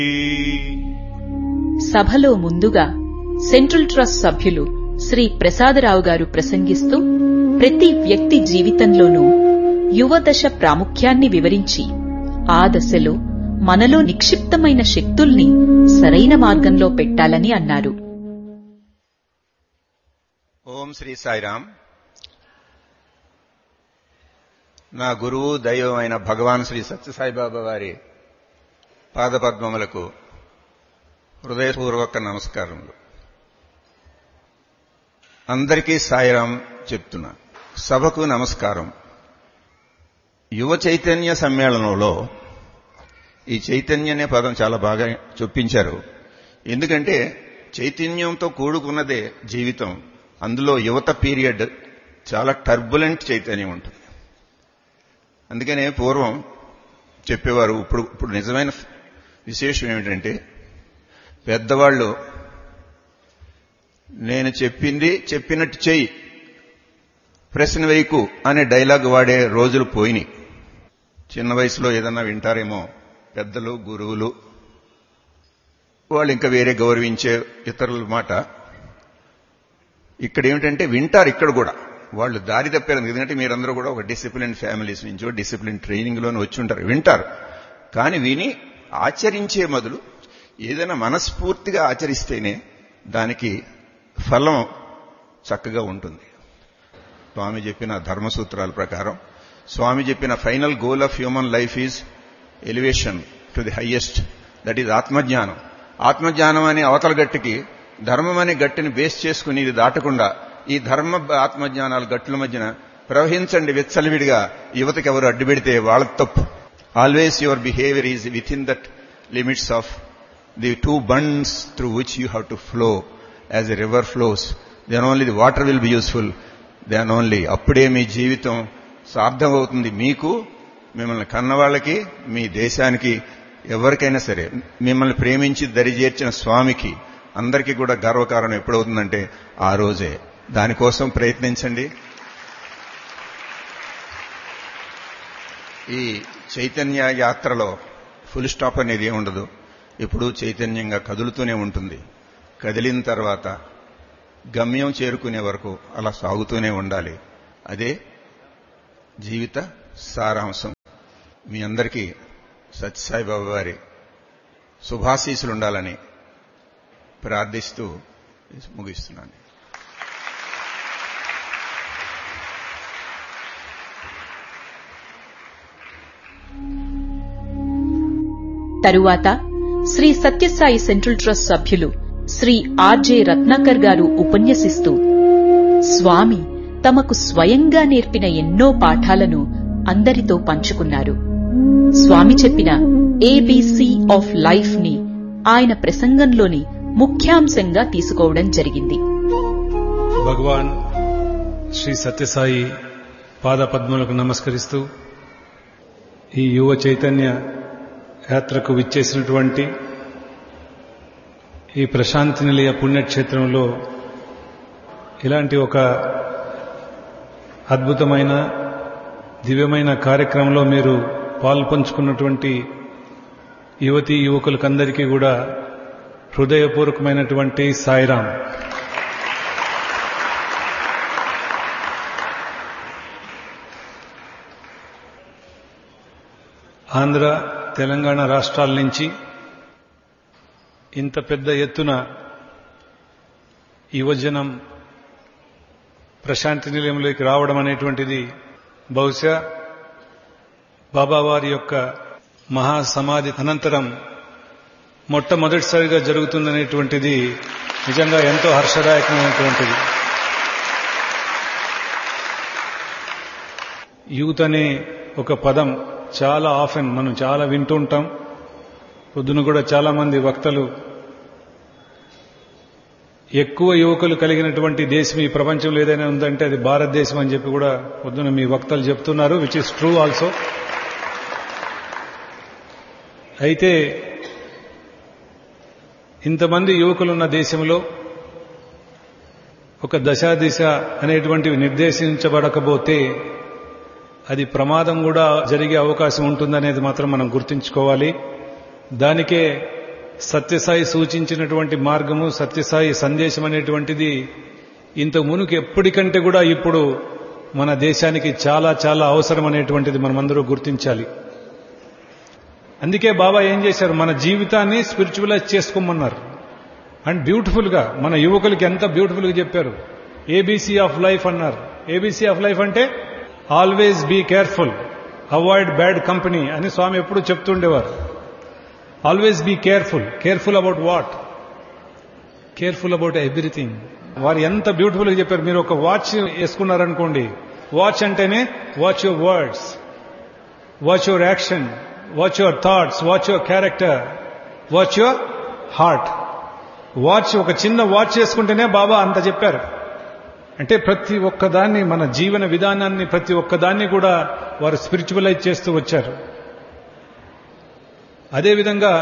సభలో ముందుగా central trust సభ్యులు శ్రీ ప్రసాదరావు గారు ప్రసంగిస్తూ ప్రతి వ్యక్తి జీవితంలోనూ యువదశ ప్రాముఖ్యాన్ని వివరించి ఆ దశలో మనలో నిక్షిప్తమైన శక్తుల్ని సరైన మార్గంలో పెట్టాలని అన్నారు ఓం శ్రీ సాయిరామ్ నా గురువు దైవమైన భగవాన్ శ్రీ సత్యసాయిబాబా వారి పాదపద్మములకు హృదయపూర్వక నమస్కారములు అందరికీ సాయిరాం చెప్తున్నా సభకు నమస్కారం యువ చైతన్య సమ్మేళనంలో ఈ చైతన్య అనే పదం చాలా బాగా చొప్పించారు ఎందుకంటే చైతన్యంతో కూడుకున్నదే జీవితం అందులో యువత పీరియడ్ చాలా టర్బులెంట్ చైతన్యం ఉంటుంది అందుకనే పూర్వం చెప్పేవారు ఇప్పుడు ఇప్పుడు నిజమైన విశేషం ఏమిటంటే పెద్దవాళ్ళు నేను చెప్పింది చెప్పినట్టు చెయ్యి ప్రశ్న వేయకు అనే డైలాగ్ వాడే రోజులు పోయినాయి చిన్న వయసులో ఏదన్నా వింటారేమో పెద్దలు గురువులు వాళ్ళు ఇంకా వేరే గౌరవించే ఇతరుల మాట ఇక్కడ ఏమిటంటే వింటారు ఇక్కడ కూడా వాళ్ళు దారి తప్పారు ఎందుకంటే మీరందరూ కూడా ఒక డిసిప్లిన్ ఫ్యామిలీస్ నుంచో డిసిప్లిన్ ట్రైనింగ్లోనే వచ్చి ఉంటారు వింటారు కానీ విని ఆచరించే మొదలు ఏదైనా మనస్ఫూర్తిగా ఆచరిస్తేనే దానికి ఫలం చక్కగా ఉంటుంది స్వామి చెప్పిన ధర్మసూత్రాల ప్రకారం స్వామి చెప్పిన final goal of human life is elevation to the highest that is ఆత్మజ్ఞానం ఆత్మజ్ఞానం అనే అవతల గట్టికి ధర్మం అనే గట్టిని బేస్ చేసుకుని ఇది దాటకుండా ఈ ధర్మ ఆత్మజ్ఞానాల గట్టుల మధ్యన ప్రవహించండి విచ్చలవిడిగా యువతకి ఎవరు అడ్డుపెడితే వాళ్ళ తప్పు always your behaviour is within that limits of the two bunds through which you have to flow as a river flows then only the water will be useful then only అప్పుడే మీ జీవితం సార్థమవుతుంది మీకు మిమ్మల్ని కన్నవాళ్ళకి మీ దేశానికి ఎవరికైనా సరే మిమ్మల్ని ప్రేమించి దరిచేర్చిన స్వామికి అందరికీ కూడా గర్వకారణం ఎప్పుడవుతుందంటే ఆ రోజే దానికోసం ప్రయత్నించండి ఈ చైతన్య యాత్రలో ఫుల్ స్టాప్ అనేది ఉండదు ఇప్పుడు చైతన్యంగా కదులుతూనే ఉంటుంది కదిలిన తర్వాత గమ్యం చేరుకునే వరకు అలా సాగుతూనే ఉండాలి అదే జీవిత సారాంశం మీ అందరికీ సత్యసాయిబాబా వారి శుభాశీసులు ఉండాలని ప్రార్థిస్తూ ముగిస్తున్నాను తరువాత శ్రీ సత్యసాయి సెంట్రల్ ట్రస్ట్ సభ్యులు శ్రీ ఆర్జే రత్నాకర్ గారు ఉపన్యసిస్తూ స్వామి తమకు స్వయంగా నేర్పిన ఎన్నో పాఠాలను అందరితో పంచుకున్నారు స్వామి చెప్పిన ఏబీసీ ఆఫ్ లైఫ్ ని ఆయన ప్రసంగంలోని ముఖ్యాంశంగా తీసుకోవడం జరిగింది భగవాన్ శ్రీ సత్యసాయి పాదపద్మలకు నమస్కరిస్తూ ఈ యువ చైతన్య యాత్రకు విచ్చేసినటువంటి ఈ ప్రశాంతి నిలయ పుణ్యక్షేత్రంలో ఇలాంటి ఒక అద్భుతమైన దివ్యమైన కార్యక్రమంలో మీరు పాల్పంచుకున్నటువంటి యువతీ యువకులకందరికీ కూడా హృదయపూర్వకమైనటువంటి సాయిరాం ఆంధ్ర తెలంగాణ రాష్ట్రాల నుంచి ఇంత పెద్ద ఎత్తున యువజనం ప్రశాంతి నిలయంలోకి రావడం అనేటువంటిది బహుశా బాబావారి యొక్క మహాసమాధి అనంతరం మొట్టమొదటిసారిగా జరుగుతుందనేటువంటిది నిజంగా ఎంతో హర్షదాయకమైనటువంటిది యూత్ అనే ఒక పదం చాలా ఆఫెన్ మనం చాలా వింటూ ఉంటాం పొద్దున కూడా చాలా మంది వక్తలు ఎక్కువ యువకులు కలిగినటువంటి దేశం ఈ ప్రపంచంలో ఏదైనా ఉందంటే అది భారతదేశం అని చెప్పి కూడా పొద్దున మీ వక్తలు చెప్తున్నారు విచ్ ఇస్ ట్రూ ఆల్సో అయితే ఇంతమంది యువకులున్న దేశంలో ఒక దశాదిశ అనేటువంటివి నిర్దేశించబడకపోతే అది ప్రమాదం కూడా జరిగే అవకాశం ఉంటుందనేది మాత్రం మనం గుర్తుంచుకోవాలి దానికే సత్యసాయి సూచించినటువంటి మార్గము సత్యసాయి సందేశం అనేటువంటిది ఇంత మునుకు ఎప్పటికంటే కూడా ఇప్పుడు మన దేశానికి చాలా చాలా అవసరం అనేటువంటిది మనమందరూ గుర్తించాలి అందుకే బాబా ఏం చేశారు మన జీవితాన్ని స్పిరిచువలైజ్ చేసుకోమన్నారు అండ్ బ్యూటిఫుల్గా మన యువకులకి ఎంత బ్యూటిఫుల్గా చెప్పారు ఏబీసీ ఆఫ్ లైఫ్ అన్నారు ఏబీసీ ఆఫ్ లైఫ్ అంటే always be careful avoid bad company అని స్వామి ఎప్పుడు చెప్తుండేవారు always be careful careful about what careful about everything వారు ఎంత బ్యూటిఫుల్గా చెప్పారు మీరు ఒక వాచ్ వేసుకున్నారనుకోండి వాచ్ అంటేనే watch your words watch your action watch your thoughts watch your character watch your heart watch ఒక చిన్న వాచ్ చేసుకుంటేనే బాబా అంత చెప్పారు అంటే ప్రతి ఒక్కదాన్ని మన జీవన విధానాన్ని ప్రతి ఒక్కదాన్ని కూడా వారు స్పిరిచువలైజ్ చేస్తూ వచ్చారు అదేవిధంగా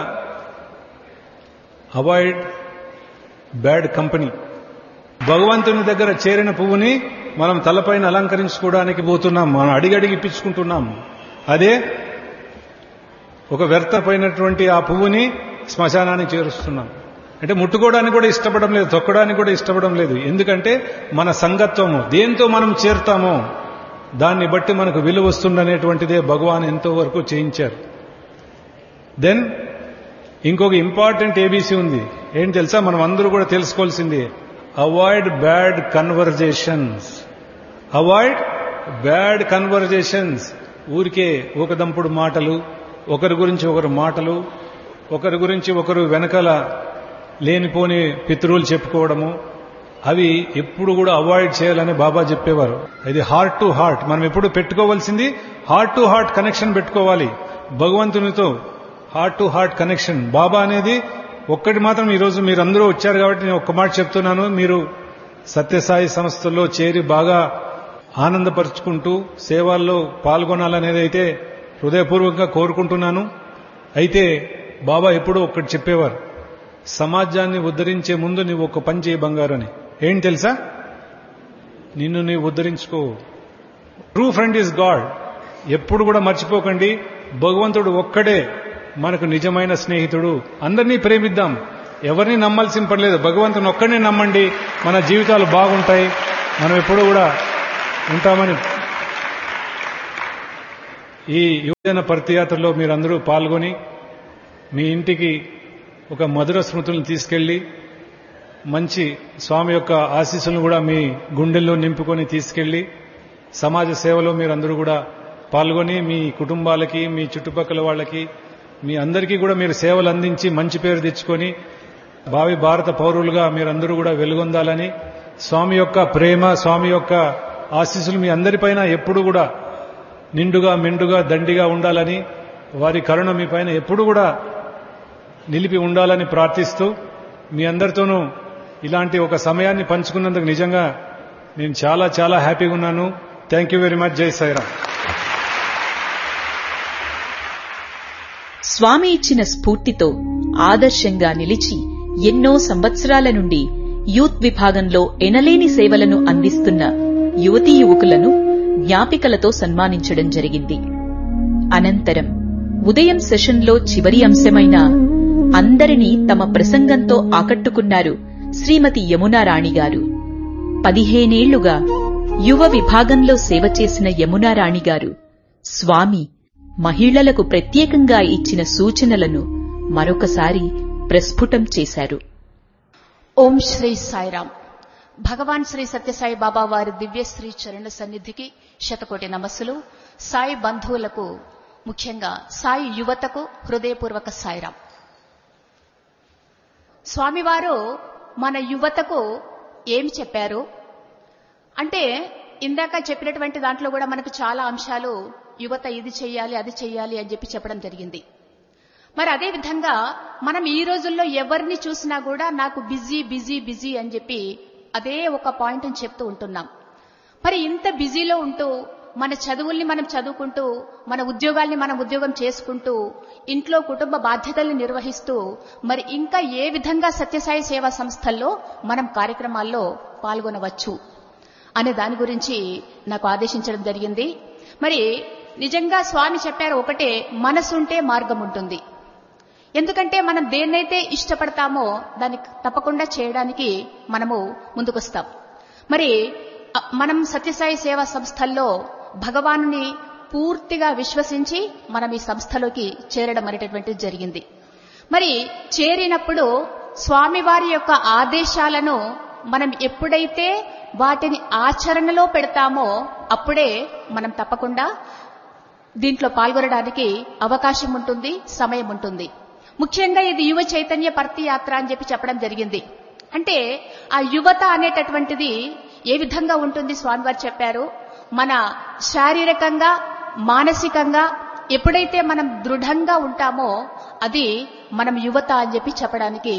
అవాయిడ్ బ్యాడ్ కంపెనీ భగవంతుని దగ్గర చేరిన పువ్వుని మనం తలపైన అలంకరించుకోవడానికి పోతున్నాం మనం అడిగడిగి ఇప్పించుకుంటున్నాం అదే ఒక వ్యర్థమైనటువంటి ఆ పువ్వుని శ్మశానానికి చేరుస్తున్నాం అంటే ముట్టుకోవడానికి కూడా ఇష్టపడడం లేదు తొక్కడానికి కూడా ఇష్టపడడం లేదు ఎందుకంటే మన సంగత్వము దేంతో మనం చేరుతామో దాన్ని బట్టి మనకు విలువ వస్తుందనేటువంటిదే భగవాన్ ఎంతో వరకు చేయించారు దెన్ ఇంకొక ఇంపార్టెంట్ ఏబీసీ ఉంది ఏం తెలుసా మనం అందరూ కూడా తెలుసుకోవాల్సింది avoid bad conversations avoid bad conversations ఊరికే ఒక దంపుడు మాటలు ఒకరి గురించి ఒకరు మాటలు ఒకరి గురించి ఒకరు వెనకాల లేనిపోని పితృలు చెప్పుకోవడము అవి ఎప్పుడు కూడా అవాయిడ్ చేయాలని బాబా చెప్పేవారు ఇది హార్ట్ టు హార్ట్ మనం ఎప్పుడు పెట్టుకోవాల్సింది హార్ట్ టు హార్ట్ కనెక్షన్ పెట్టుకోవాలి భగవంతునితో heart to heart connection Baba అనేది ఒక్కటి మాత్రం ఈరోజు మీరు అందరూ వచ్చారు కాబట్టి నేను ఒక్క మాట చెప్తున్నాను మీరు సత్యసాయి సంస్థల్లో చేరి బాగా ఆనందపరుచుకుంటూ సేవల్లో పాల్గొనాలనేది అయితే హృదయపూర్వకంగా కోరుకుంటున్నాను అయితే బాబా ఎప్పుడూ ఒక్కటి చెప్పేవారు సమాజాన్ని ఉద్ధరించే ముందు నీవు ఒక పని చేయి బంగారు అని ఏం తెలుసా నిన్ను నీవు ఉద్ధరించుకో ట్రూ ఫ్రెండ్ ఈజ్ గాడ్ ఎప్పుడు కూడా మర్చిపోకండి భగవంతుడు ఒక్కడే మనకు నిజమైన స్నేహితుడు అందరినీ ప్రేమిద్దాం ఎవరిని నమ్మాల్సిన పర్లేదు భగవంతుని ఒక్కడిని నమ్మండి మన జీవితాలు బాగుంటాయి మనం ఎప్పుడు కూడా ఉంటామని ఈ యువజన పర్తియాత్రలో మీరందరూ పాల్గొని మీ ఇంటికి ఒక మధుర స్మృతులను తీసుకెళ్లి మంచి స్వామి యొక్క ఆశీస్సులను కూడా మీ గుండెల్లో నింపుకొని తీసుకెళ్లి సమాజ సేవలో మీరందరూ కూడా పాల్గొని మీ కుటుంబాలకి మీ చుట్టుపక్కల వాళ్ళకి మీ అందరికీ కూడా మీరు సేవలు అందించి మంచి పేరు తెచ్చుకొని భావి భారత పౌరులుగా మీరందరూ కూడా వెలుగొందాలని స్వామి యొక్క ప్రేమ స్వామి యొక్క ఆశీస్సులు మీ అందరిపైన ఎప్పుడు కూడా నిండుగా మెండుగా దండిగా ఉండాలని వారి కరుణ మీ పైన ఎప్పుడు కూడా నిలిపి ఉండాలని ప్రార్థిస్తూ మీ అందరితోనూ ఇలాంటి ఒక సమయాన్ని పంచుకున్నందుకు నిజంగా నేను చాలా చాలా హ్యాపీగా ఉన్నాను థ్యాంక్ యూ వెరీ మచ్ జై సాయిరామ్ స్వామి ఇచ్చిన స్ఫూర్తితో ఆదర్శంగా నిలిచి ఎన్నో సంవత్సరాల నుండి యూత్ విభాగంలో ఎనలేని సేవలను అందిస్తున్న యువతీ యువకులను జ్ఞాపికలతో సన్మానించడం జరిగింది అనంతరం ఉదయం సెషన్లో చివరి అంశమైన అందరినీ తమ ప్రసంగంతో ఆకట్టుకున్నారు శ్రీమతి యమునారాణి గారు పదిహేనేళ్లుగా యువ విభాగంలో సేవ చేసిన యమునారాణి గారు స్వామి మహిళలకు ప్రత్యేకంగా ఇచ్చిన సూచనలను మరొకసారి ప్రస్ఫుటం చేశారు ఓం శ్రీ సాయిరామ్ భగవాన్ శ్రీ సత్యసాయి బాబా వారి దివ్య శ్రీ చరణ సన్నిధికి శతకోటి నమస్సులు సాయి బంధువులకు ముఖ్యంగా సాయి యువతకు హృదయపూర్వక సాయిరామ్ స్వామివారు మన యువతకు ఏమి చెప్పారు అంటే ఇందాక చెప్పినటువంటి దాంట్లో కూడా మనకు చాలా అంశాలు యువత ఇది చెయ్యాలి అది చెయ్యాలి అని చెప్పి చెప్పడం జరిగింది మరి అదే విధంగా మనం ఈ రోజుల్లో ఎవరిని చూసినా కూడా నాకు బిజీ బిజీ బిజీ అని చెప్పి అదే ఒక పాయింట్ అని చెప్తూ ఉంటున్నాం మరి ఇంత బిజీలో ఉంటూ మన చదువుల్ని మనం చదువుకుంటూ మన ఉద్యోగాల్ని మనం ఉద్యోగం చేసుకుంటూ ఇంట్లో కుటుంబ బాధ్యతల్ని నిర్వహిస్తూ మరి ఇంకా ఏ విధంగా సత్యసాయి సేవా సంస్థల్లో మనం కార్యక్రమాల్లో పాల్గొనవచ్చు అనే దాని గురించి నాకు ఆదేశించడం జరిగింది మరి నిజంగా స్వామి చెప్పారు ఒకటే మనసుంటే మార్గం ఉంటుంది ఎందుకంటే మనం దేన్నైతే ఇష్టపడతామో దాన్ని తప్పకుండా చేయడానికి మనము ముందుకొస్తాం మరి అ, మనం సత్యసాయి సేవా సంస్థల్లో భగవానుని పూర్తిగా విశ్వసించి మనం ఈ సంస్థలోకి చేరడం అనేటటువంటిది జరిగింది మరి చేరినప్పుడు స్వామివారి యొక్క ఆదేశాలను మనం ఎప్పుడైతే వాటిని ఆచరణలో పెడతామో అప్పుడే మనం తప్పకుండా దీంట్లో పాల్గొనడానికి అవకాశం ఉంటుంది సమయం ఉంటుంది ముఖ్యంగా ఇది యువ చైతన్య పర్తి యాత్ర అని చెప్పి చెప్పడం జరిగింది అంటే ఆ యువత అనేటటువంటిది ఏ విధంగా ఉంటుంది స్వామివారు చెప్పారు మన శారీరకంగా మానసికంగా ఎప్పుడైతే మనం దృఢంగా ఉంటామో అది మనం యువత అని చెప్పి చెప్పడానికి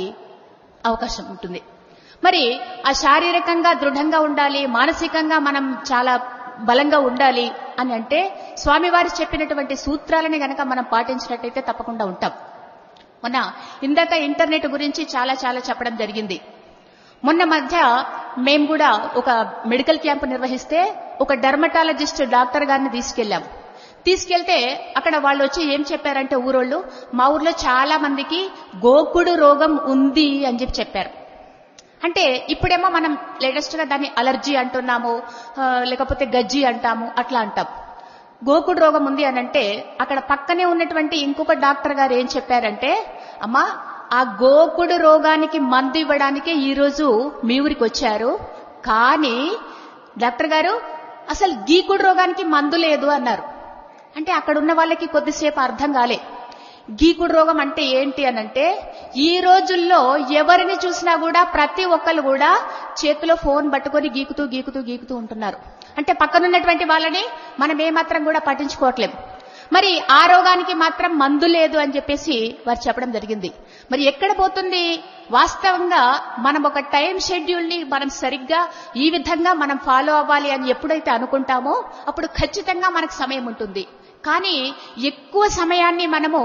అవకాశం ఉంటుంది మరి ఆ శారీరకంగా దృఢంగా ఉండాలి మానసికంగా మనం చాలా బలంగా ఉండాలి అని అంటే స్వామివారు చెప్పినటువంటి సూత్రాలని గనక మనం పాటించినట్టయితే తప్పకుండా ఉంటాం మొన్న ఇందాక ఇంటర్నెట్ గురించి చాలా చాలా చెప్పడం జరిగింది మొన్న మధ్య మేము కూడా ఒక మెడికల్ క్యాంప్ నిర్వహిస్తే ఒక డర్మటాలజిస్ట్ డాక్టర్ గారిని తీసుకెళ్లాం తీసుకెళ్తే అక్కడ వాళ్ళు వచ్చి ఏం చెప్పారంటే ఊరోళ్ళు మా ఊర్లో చాలా మందికి గోకుడు రోగం ఉంది అని చెప్పి చెప్పారు అంటే ఇప్పుడేమో మనం లేటెస్ట్ గా దాన్ని అలర్జీ అంటున్నాము ఆ, లేకపోతే గజ్జి అంటాము అట్లా అంటాం గోకుడు రోగం ఉంది అని అంటే అక్కడ పక్కనే ఉన్నటువంటి ఇంకొక డాక్టర్ గారు ఏం చెప్పారంటే అమ్మా ఆ గోకుడు రోగానికి మందు ఇవ్వడానికే ఈ రోజు మీ ఊరికి వచ్చారు కానీ డాక్టర్ గారు అసలు గీకుడు రోగానికి మందు లేదు అన్నారు అంటే అక్కడ ఉన్న వాళ్ళకి కొద్దిసేపు అర్థం కాలే గీకుడు రోగం అంటే ఏంటి అనంటే ఈ రోజుల్లో ఎవరిని చూసినా కూడా ప్రతి ఒక్కరు కూడా చేతిలో ఫోన్ పట్టుకొని గీకుతూ గీకుతూ గీకుతూ ఉంటున్నారు అంటే పక్కనున్నటువంటి వాళ్ళని మనం ఏమాత్రం కూడా పట్టించుకోవట్లేం మరి ఆ రోగానికి మాత్రం మందు లేదు అని చెప్పేసి వారు చెప్పడం జరిగింది మరి ఎక్కడ పోతుంది వాస్తవంగా మనం ఒక టైం షెడ్యూల్ ని మనం సరిగ్గా ఈ విధంగా మనం ఫాలో అవ్వాలి అని ఎప్పుడైతే అనుకుంటామో అప్పుడు ఖచ్చితంగా మనకు సమయం ఉంటుంది కానీ ఎక్కువ సమయాన్ని మనము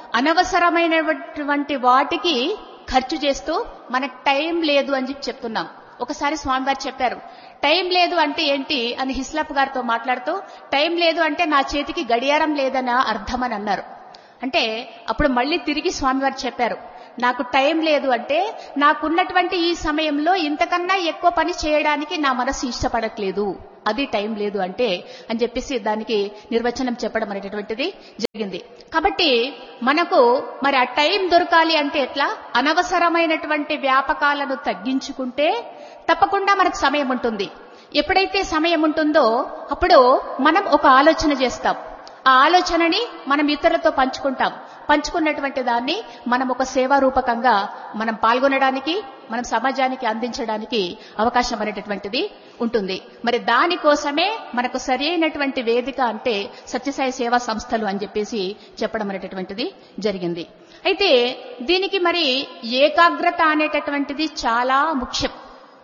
అనవసరమైనటువంటి వాటికి ఖర్చు చేస్తూ మనకు టైం లేదు అని చెప్పి చెప్తున్నాం ఒకసారి స్వామివారు చెప్పారు టైం లేదు అంటే ఏంటి అని హిస్లప్ గారితో మాట్లాడుతూ టైం లేదు అంటే నా చేతికి గడియారం లేదన్న అర్థం అని అన్నారు అంటే అప్పుడు మళ్ళీ తిరిగి స్వామివారు చెప్పారు నాకు టైం లేదు అంటే నాకున్నటువంటి ఈ సమయంలో ఇంతకన్నా ఎక్కువ పని చేయడానికి నా మనసు ఇష్టపడట్లేదు అది టైం లేదు అంటే అని చెప్పేసి దానికి నిర్వచనం చెప్పడం అనేటటువంటిది జరిగింది కాబట్టి మనకు మరి ఆ టైం దొరకాలి అంటే ఎట్లా అనవసరమైనటువంటి వ్యాపకాలను తగ్గించుకుంటే తప్పకుండా మనకు సమయం ఉంటుంది ఎప్పుడైతే సమయం ఉంటుందో అప్పుడు మనం ఒక ఆలోచన చేస్తాం ఆ ఆలోచనని మనం ఇతరులతో పంచుకుంటాం పంచుకున్నటువంటి దాన్ని మనం ఒక సేవా రూపకంగా మనం పాల్గొనడానికి మనం సమాజానికి అందించడానికి అవకాశం అనేటటువంటిది ఉంటుంది మరి దానికోసమే మనకు సరైనటువంటి వేదిక అంటే సత్యసాయి సేవా సంస్థలు అని చెప్పేసి చెప్పడం అనేటటువంటిది జరిగింది అయితే దీనికి మరి ఏకాగ్రత అనేటటువంటిది చాలా ముఖ్యం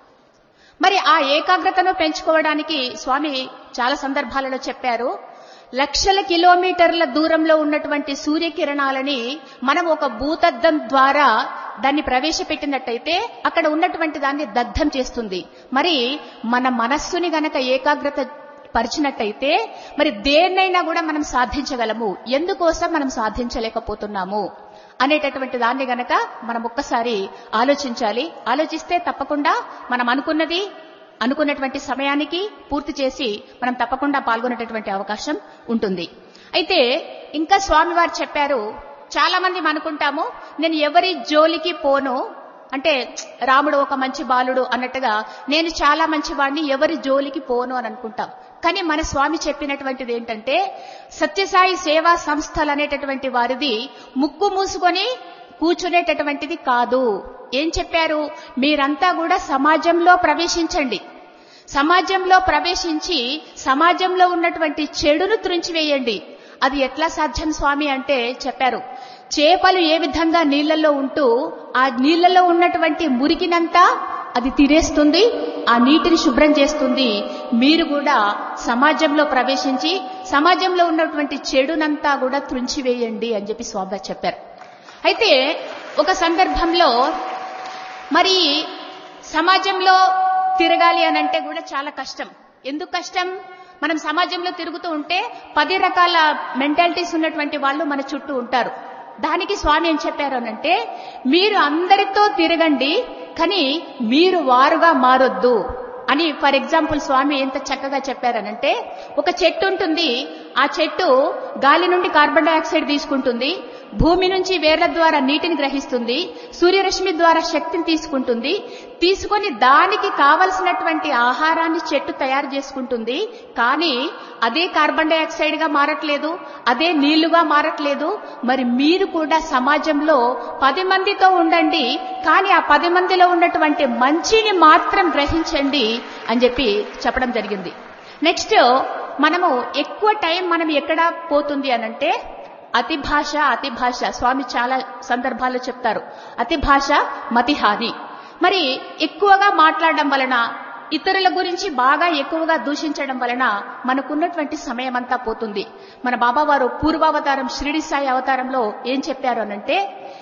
మరి ఆ ఏకాగ్రతను పెంచుకోవడానికి స్వామి చాలా సందర్భాలలో చెప్పారు లక్షల కిలోమీటర్ల దూరంలో ఉన్నటువంటి సూర్యకిరణాలని మనం ఒక భూతద్దం ద్వారా దాన్ని ప్రవేశపెట్టినట్టయితే అక్కడ ఉన్నటువంటి దాన్ని దగ్ధం చేస్తుంది మరి మన మనస్సుని గనక ఏకాగ్రత పరిచినట్టయితే మరి దేన్నైనా కూడా మనం సాధించగలము ఎందుకోసం మనం సాధించలేకపోతున్నాము అనేటటువంటి దాన్ని గనక మనం ఒక్కసారి ఆలోచించాలి ఆలోచిస్తే తప్పకుండా మనం అనుకున్నది అనుకున్నటువంటి సమయానికి పూర్తి చేసి మనం తప్పకుండా పాల్గొనేటటువంటి అవకాశం ఉంటుంది అయితే ఇంకా స్వామివారు చెప్పారు చాలా మంది అనుకుంటాము నేను ఎవరి జోలికి పోను అంటే రాముడు ఒక మంచి బాలుడు అన్నట్టుగా నేను చాలా మంచివాడిని ఎవరి జోలికి పోను అని అనుకుంటాం కానీ మన స్వామి చెప్పినటువంటిది ఏంటంటే సత్యసాయి సేవా సంస్థలు అనేటటువంటి వారిది ముక్కు మూసుకొని కూర్చునేటటువంటిది కాదు ఏం చెప్పారు మీరంతా కూడా సమాజంలో ప్రవేశించండి సమాజంలో ప్రవేశించి సమాజంలో ఉన్నటువంటి చెడును త్రుంచివేయండి అది ఎట్లా సాధ్యం స్వామి అంటే చెప్పారు చేపలు ఏ విధంగా నీళ్లలో ఉంటూ ఆ నీళ్లలో ఉన్నటువంటి మురికినంతా అది తినేస్తుంది ఆ నీటిని శుభ్రం చేస్తుంది మీరు కూడా సమాజంలో ప్రవేశించి సమాజంలో ఉన్నటువంటి చెడునంతా కూడా త్రుంచివేయండి అని చెప్పి స్వామి చెప్పారు అయితే ఒక సందర్భంలో మరి సమాజంలో తిరగాలి అని అంటే కూడా చాలా కష్టం ఎందుకు కష్టం మనం సమాజంలో తిరుగుతూ ఉంటే పది రకాల మెంటాలిటీస్ ఉన్నటువంటి వాళ్ళు మన చుట్టూ ఉంటారు దానికి స్వామి ఏం చెప్పారు అనంటే మీరు అందరితో తిరగండి కానీ మీరు వారుగా మారొద్దు అని ఫర్ ఎగ్జాంపుల్ స్వామి ఎంత చక్కగా చెప్పారనంటే ఒక చెట్టు ఉంటుంది ఆ చెట్టు గాలి నుండి కార్బన్ డైఆక్సైడ్ తీసుకుంటుంది భూమి నుంచి వేర్ల ద్వారా నీటిని గ్రహిస్తుంది సూర్యరశ్మి ద్వారా శక్తిని తీసుకుంటుంది తీసుకొని దానికి కావలసినటువంటి ఆహారాన్ని చెట్టు తయారు చేసుకుంటుంది కానీ అదే కార్బన్ డైఆక్సైడ్ గా మారట్లేదు అదే నీళ్లుగా మారట్లేదు మరి మీరు కూడా సమాజంలో పది మందితో ఉండండి కానీ ఆ పది మందిలో ఉన్నటువంటి మంచిని మాత్రం గ్రహించండి అని చెప్పి చెప్పడం జరిగింది నెక్స్ట్ మనము ఎక్కువ టైం మనం ఎక్కడ పోతుంది అనంటే అతి భాష అతి భాష స్వామి చాలా సందర్భాల్లో చెప్తారు అతి భాష మతిహాని మరి ఎక్కువగా మాట్లాడడం వలన ఇతరుల గురించి బాగా ఎక్కువగా దూషించడం వలన మనకున్నటువంటి సమయం అంతా పోతుంది మన బాబావారు పూర్వావతారం షిరిడి సాయి అవతారంలో ఏం చెప్పారు అనంటే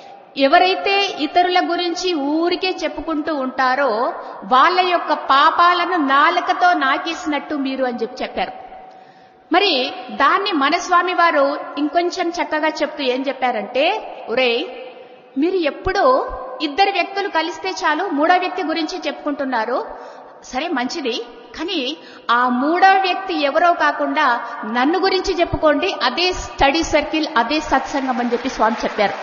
ఎవరైతే ఇతరుల గురించి ఊరికే చెప్పుకుంటూ ఉంటారో వాళ్ళ యొక్క పాపాలను నాలుకతో నాకేసినట్టు మీరు అని చెప్పి చెప్పారు మరి దాన్ని మన స్వామి వారు ఇంకొంచెం చక్కగా చెప్తూ ఏం చెప్పారంటే ఒరే మీరు ఎప్పుడూ ఇద్దరు వ్యక్తులు కలిస్తే చాలు మూడో వ్యక్తి గురించి చెప్పుకుంటున్నారు సరే మంచిది కానీ ఆ మూడో వ్యక్తి ఎవరో కాకుండా నన్ను గురించి చెప్పుకోండి అదే స్టడీ సర్కిల్ అదే సత్సంగం అని చెప్పి స్వామి చెప్పారు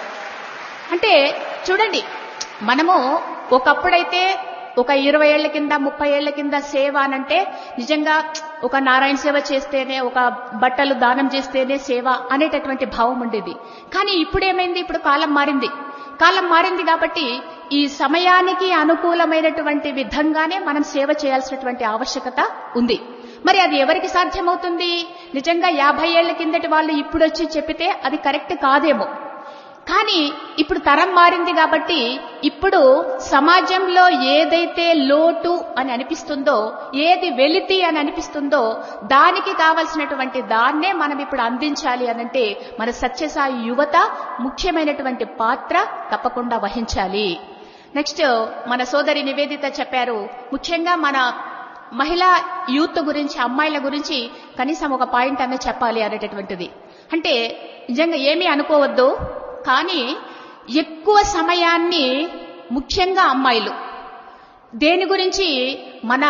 అంటే చూడండి మనము ఒకప్పుడైతే ఒక ఇరవై ఏళ్ల కింద ముప్పై ఏళ్ల కింద సేవ అనంటే నిజంగా ఒక నారాయణ సేవ చేస్తేనే ఒక బట్టలు దానం చేస్తేనే సేవ అనేటటువంటి భావం ఉండేది కానీ ఇప్పుడు ఏమైంది ఇప్పుడు కాలం మారింది కాలం మారింది కాబట్టి ఈ సమయానికి అనుకూలమైనటువంటి విధంగానే మనం సేవ చేయాల్సినటువంటి ఆవశ్యకత ఉంది మరి అది ఎవరికి సాధ్యమవుతుంది నిజంగా యాభై ఏళ్ల కిందటి వాళ్ళు ఇప్పుడు వచ్చి చెప్పితే అది కరెక్ట్ కాదేమో కానీ ఇప్పుడు తరం మారింది కాబట్టి ఇప్పుడు సమాజంలో ఏదైతే లోటు అని అనిపిస్తుందో ఏది వెలితి అని అనిపిస్తుందో దానికి కావలసినటువంటి దాన్నే మనం ఇప్పుడు అందించాలి అనంటే మన సత్యసాయి యువత ముఖ్యమైనటువంటి పాత్ర తప్పకుండా వహించాలి నెక్స్ట్ మన సోదరి నివేదిత చెప్పారు ముఖ్యంగా మన మహిళా యూత్ గురించి అమ్మాయిల గురించి కనీసం ఒక పాయింట్ అనే చెప్పాలి అనేటటువంటిది అంటే నిజంగా ఏమీ అనుకోవద్దు కానీ ఎక్కువ సమయాన్ని ముఖ్యంగా అమ్మాయిలు దేని గురించి మన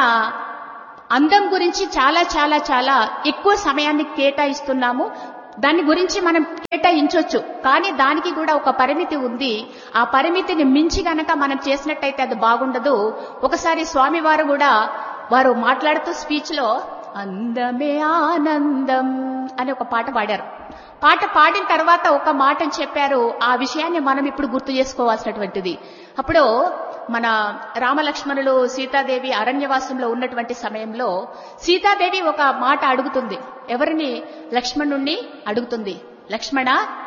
అందం గురించి చాలా చాలా చాలా ఎక్కువ సమయాన్ని కేటాయిస్తున్నాము దాని గురించి మనం కేటాయించవచ్చు కానీ దానికి కూడా ఒక పరిమితి ఉంది ఆ పరిమితిని మించి గనక మనం చేసినట్టయితే అది బాగుండదు ఒకసారి స్వామివారు కూడా వారు మాట్లాడుతూ స్పీచ్ లో అందమే ఆనందం అని ఒక పాట పాడారు పాట పాడిన తర్వాత ఒక మాటని చెప్పారు ఆ విషయాన్ని మనం ఇప్పుడు గుర్తు చేసుకోవాల్సినటువంటిది అప్పుడు మన రామలక్ష్మణులు సీతాదేవి అరణ్యవాసంలో ఉన్నటువంటి సమయంలో సీతాదేవి ఒక మాట అడుగుతుంది ఎవరిని లక్ష్మణుణ్ణి అడుగుతుంది లక్ష్మణ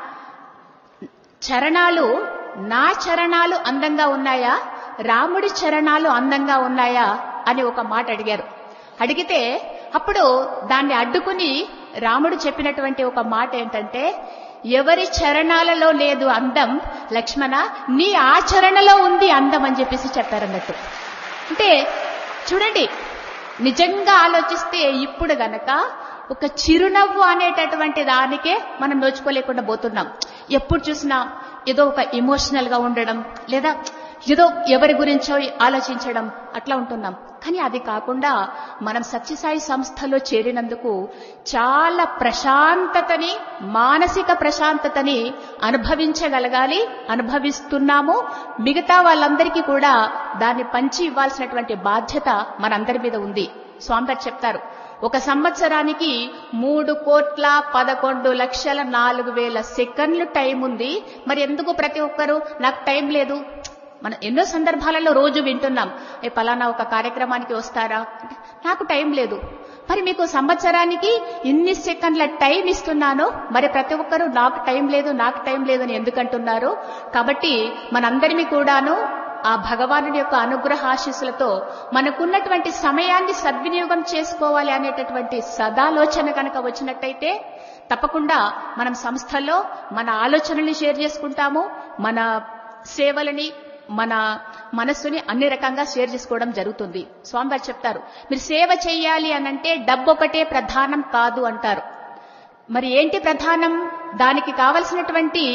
చరణాలు నా చరణాలు అందంగా ఉన్నాయా రాముడి చరణాలు అందంగా ఉన్నాయా అని ఒక మాట అడిగారు అడిగితే అప్పుడు దాన్ని అడ్డుకుని రాముడు చెప్పినటువంటి ఒక మాట ఏంటంటే ఎవరి చరణాలలో లేదు అందం లక్ష్మణ నీ ఆచరణలో ఉంది అందం అని చెప్పేసి చెప్పారన్నట్టు అంటే చూడండి నిజంగా ఆలోచిస్తే ఇప్పుడు గనక ఒక చిరునవ్వు అనేటటువంటి దానికే మనం నోచుకోలేకుండా పోతున్నాం ఎప్పుడు చూసినా ఏదో ఒక ఎమోషనల్ గా ఉండడం లేదా ఏదో ఎవరి గురించో ఆలోచించడం అట్లా ఉంటున్నాం కానీ అది కాకుండా మనం సత్యసాయి సంస్థలో చేరినందుకు చాలా ప్రశాంతతని మానసిక ప్రశాంతతని అనుభవించగలగాలి అనుభవిస్తున్నాము మిగతా వాళ్ళందరికీ కూడా దాన్ని పంచి ఇవ్వాల్సినటువంటి బాధ్యత మనందరి మీద ఉంది స్వామివారు చెప్తారు ఒక సంవత్సరానికి మూడు కోట్ల పదకొండు లక్షల నాలుగు వేల సెకండ్లు టైం ఉంది మరి ఎందుకు ప్రతి ఒక్కరూ నాకు టైం లేదు మనం ఎన్నో సందర్భాలలో రోజు వింటున్నాం ఏ పలానా ఒక కార్యక్రమానికి వస్తారా అంటే నాకు టైం లేదు మరి మీకు సంవత్సరానికి ఇన్ని సెకండ్ల టైం ఇస్తున్నాను మరి ప్రతి ఒక్కరూ నాకు టైం లేదు నాకు టైం లేదని ఎందుకంటున్నారు కాబట్టి మనందరినీ కూడాను ఆ భగవానుడి యొక్క అనుగ్రహ ఆశీస్సులతో మనకున్నటువంటి సమయాన్ని సద్వినియోగం చేసుకోవాలి అనేటటువంటి సదాలోచన కనుక వచ్చినట్టయితే తప్పకుండా మనం సంస్థల్లో మన ఆలోచనల్ని షేర్ చేసుకుంటాము మన సేవలని మన మనస్సుని అన్ని రకంగా షేర్ చేసుకోవడం జరుగుతుంది స్వామివారు చెప్తారు మీరు సేవ చేయాలి అనంటే డబ్బు ఒకటే ప్రధానం కాదు అంటారు మరి ఏంటి ప్రధానం దానికి కావలసినటువంటి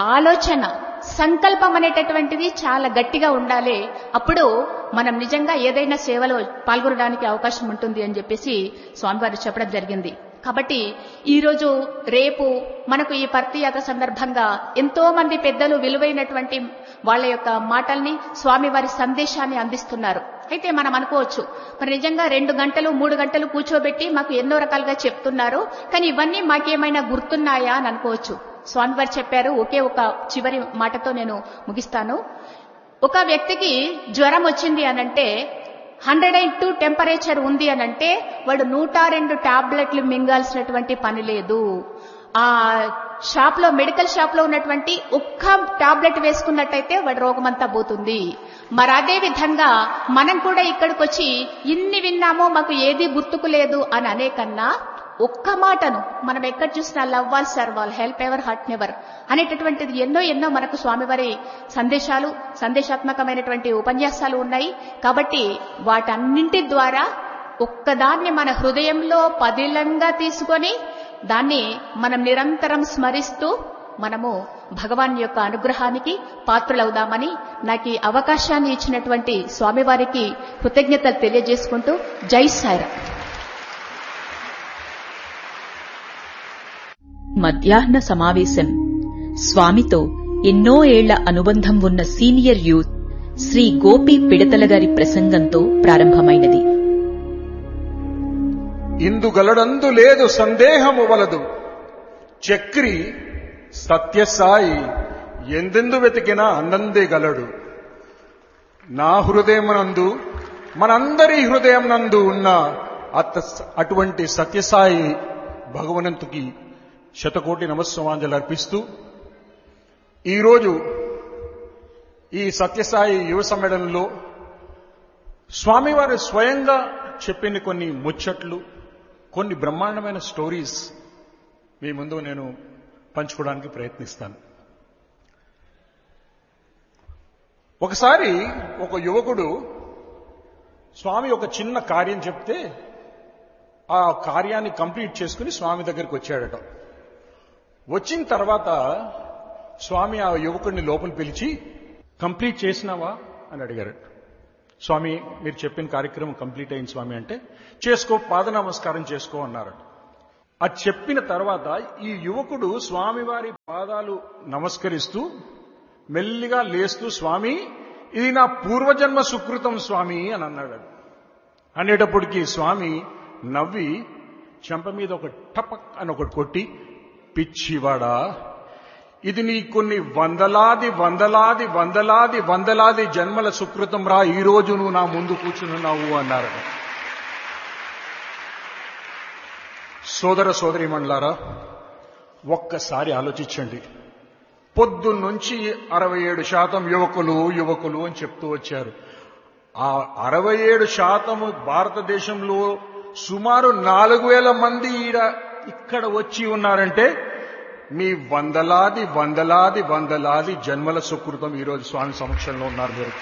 ఆలోచన సంకల్పం అనేటటువంటిది చాలా గట్టిగా ఉండాలి అప్పుడు మనం నిజంగా ఏదైనా సేవలో పాల్గొనడానికి అవకాశం ఉంటుంది అని చెప్పేసి స్వామివారు చెప్పడం జరిగింది కాబట్టి ఈరోజు రేపు మనకు ఈ పర్తియాత్ర సందర్భంగా ఎంతో మంది పెద్దలు విలువైనటువంటి వాళ్ళ యొక్క మాటల్ని స్వామివారి సందేశాన్ని అందిస్తున్నారు అయితే మనం అనుకోవచ్చు మరి నిజంగా రెండు గంటలు మూడు గంటలు కూర్చోబెట్టి మాకు ఎన్నో రకాలుగా చెప్తున్నారు కానీ ఇవన్నీ మాకేమైనా గుర్తున్నాయా అని అనుకోవచ్చు స్వామివారు చెప్పారు ఒకే ఒక చివరి మాటతో నేను ముగిస్తాను ఒక వ్యక్తికి జ్వరం వచ్చింది అనంటే హండ్రెడ్ అండ్ టూ టెంపరేచర్ ఉంది అనంటే వాడు నూట రెండు టాబ్లెట్లు మింగాల్సినటువంటి పని లేదు ఆ షాప్ లో మెడికల్ షాప్ లో ఉన్నటువంటి ఒక్క టాబ్లెట్ వేసుకున్నట్టయితే వాడి రోగమంతా పోతుంది మరి అదే విధంగా మనం కూడా ఇక్కడికి వచ్చి ఇన్ని విన్నామో మాకు ఏది గుర్తుకు లేదు అని అనే కన్నా ఒక్క మాటను మనం ఎక్కడ చూసినా love all serve all help ever hurt never అనేటటువంటిది ఎన్నో ఎన్నో మనకు స్వామివారి సందేశాలు సందేశాత్మకమైనటువంటి ఉపన్యాసాలు ఉన్నాయి కాబట్టి వాటన్నింటి ద్వారా ఒక్కదాన్ని మన హృదయంలో పదిలంగా తీసుకొని దాన్ని మనం నిరంతరం స్మరిస్తూ మనము భగవాన్ యొక్క అనుగ్రహానికి పాత్రులవుదామని నాకు ఈ అవకాశాన్ని ఇచ్చినటువంటి స్వామివారికి కృతజ్ఞతలు తెలియజేసుకుంటూ జై సాయిరా మధ్యాహ్న సమావేశం స్వామితో ఎన్నో ఏళ్ల అనుబంధం ఉన్న సీనియర్ యూత్ శ్రీ గోపి పిడతల గారి ప్రసంగంతో ప్రారంభమైనది ఇందు గలడందు లేదు సందేహము వలదు చక్రి సత్యసాయి ఎందెందు వెతికినా అన్నందే గలడు నా హృదయమునందు మనందరి హృదయం నందు ఉన్న అత అటువంటి సత్యసాయి భగవనంతుకి శతకోటి నమస్సమాంజలు అర్పిస్తూ ఈరోజు ఈ సత్యసాయి యువ సమ్మేళనంలో స్వామివారు స్వయంగా చెప్పిన కొన్ని ముచ్చట్లు కొన్ని బ్రహ్మాండమైన స్టోరీస్ మీ ముందు నేను పంచుకోవడానికి ప్రయత్నిస్తాను ఒకసారి ఒక యువకుడు స్వామి ఒక చిన్న కార్యం చెప్తే ఆ కార్యాన్ని కంప్లీట్ చేసుకుని స్వామి దగ్గరికి వచ్చాడట వచ్చిన తర్వాత స్వామి ఆ యువకుడిని లోపల పిలిచి కంప్లీట్ చేసినావా అని అడిగారు స్వామి మీరు చెప్పిన కార్యక్రమం కంప్లీట్ అయింది స్వామి అంటే చేసుకో పాద నమస్కారం చేసుకో అన్నారు అది చెప్పిన తర్వాత ఈ యువకుడు స్వామివారి పాదాలు నమస్కరిస్తూ మెల్లిగా లేస్తూ స్వామి ఇది నా పూర్వజన్మ సుకృతం స్వామి అని అన్నాడు అనేటప్పటికీ స్వామి నవ్వి చెంప మీద ఒక టపక్ అని ఒకటి కొట్టి పిచ్చివాడా ఇది నీ కొన్ని వందలాది వందలాది వందలాది వందలాది జన్మల సుకృతం రా ఈ రోజు నువ్వు నా ముందు కూర్చునున్నావు అన్నారు సోదర సోదరి మండలారా ఒక్కసారి ఆలోచించండి పొద్దున్నుంచి అరవై ఏడు శాతం యువకులు యువకులు అని చెప్తూ వచ్చారు ఆ అరవై ఏడు శాతము భారతదేశంలో సుమారు నాలుగు వేల మంది ఈడ ఇక్కడ వచ్చి ఉన్నారంటే మీ వందలాది వందలాది వందలాది జన్మల సుకృతం ఈరోజు స్వామి సమక్షంలో ఉన్నారు మీరు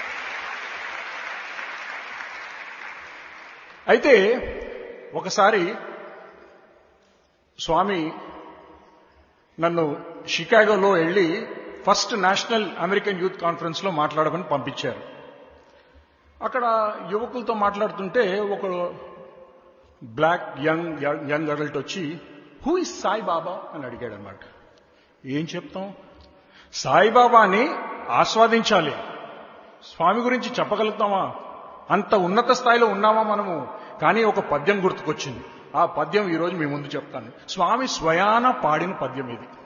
అయితే ఒకసారి స్వామి నన్ను షికాగోలో వెళ్ళి first national American youth conference లో మాట్లాడమని పంపించారు అక్కడ యువకులతో మాట్లాడుతుంటే ఒక బ్లాక్ యంగ్ యంగ్ అడల్ట్ వచ్చి హూ ఇస్ సాయిబాబా అని అడిగాడు అనమాట ఏం చెప్తాం సాయిబాబాని ఆస్వాదించాలి స్వామి గురించి చెప్పగలుగుతామా అంత ఉన్నత స్థాయిలో ఉన్నామా మనము కానీ ఒక పద్యం గుర్తుకొచ్చింది ఆ పద్యం ఈరోజు మీ ముందు చెప్తాను స్వామి స్వయాన పాడిన పద్యం ఇది